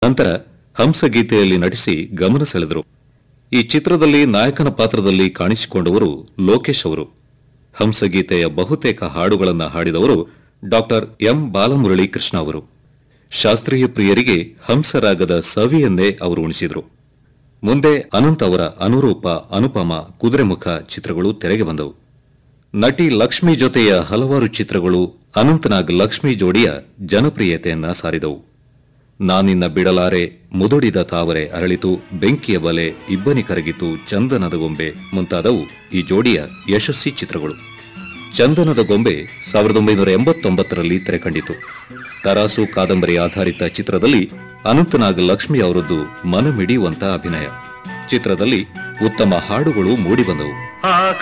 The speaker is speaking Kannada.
ನಂತರ ಹಂಸಗೀತೆಯಲ್ಲಿ ನಟಿಸಿ ಗಮನ ಸೆಳೆದರು ಈ ಚಿತ್ರದಲ್ಲಿ ನಾಯಕನ ಪಾತ್ರದಲ್ಲಿ ಕಾಣಿಸಿಕೊಂಡವರು ಲೋಕೇಶ್ ಅವರು ಹಂಸಗೀತೆಯ ಬಹುತೇಕ ಹಾಡುಗಳನ್ನು ಹಾಡಿದವರು ಡಾಕ್ಟರ್ ಎಂ ಬಾಲಮುರಳಿ ಕೃಷ್ಣ ಅವರು ಶಾಸ್ತ್ರೀಯ ಪ್ರಿಯರಿಗೆ ಹಂಸರಾಗದ ಸವಿಯನ್ನೇ ಅವರು ಉಣಿಸಿದರು ಮುಂದೆ ಅನಂತ್ ಅವರ ಅನುರೂಪ ಅನುಪಮ ಕುದುರೆಮುಖ ಚಿತ್ರಗಳು ತೆರೆಗೆ ಬಂದವು ನಟಿ ಲಕ್ಷ್ಮಿ ಜೊತೆಯ ಹಲವಾರು ಚಿತ್ರಗಳು ಅನಂತನಾಗ್ ಲಕ್ಷ್ಮಿ ಜೋಡಿಯ ಜನಪ್ರಿಯತೆಯನ್ನ ಸಾರಿದವು ನಾನಿನ್ನ ಬಿಡಲಾರೆ ಮುದುಡಿದ ತಾವರೆ ಅರಳಿತು ಬೆಂಕಿಯ ಬಲೆ ಇಬ್ಬನಿ ಕರಗಿತು ಚಂದನದ ಗೊಂಬೆ ಮುಂತಾದವು ಈ ಜೋಡಿಯ ಯಶಸ್ವಿ ಚಿತ್ರಗಳು ಚಂದನದ ಗೊಂಬೆ ಸಾವಿರದ ಒಂಬೈನೂರ ಎಂಬತ್ತೊಂಬತ್ತರಲ್ಲಿ ತೆರೆಕಂಡಿತು ತರಾಸು ಕಾದಂಬರಿ ಆಧಾರಿತ ಚಿತ್ರದಲ್ಲಿ ಅನಂತನಾಗ್ ಲಕ್ಷ್ಮಿ ಅವರದ್ದು ಮನಮಿಡಿಯುವಂತ ಅಭಿನಯ ಚಿತ್ರದಲ್ಲಿ ಉತ್ತಮ ಹಾಡುಗಳು ಮೂಡಿಬಂದವು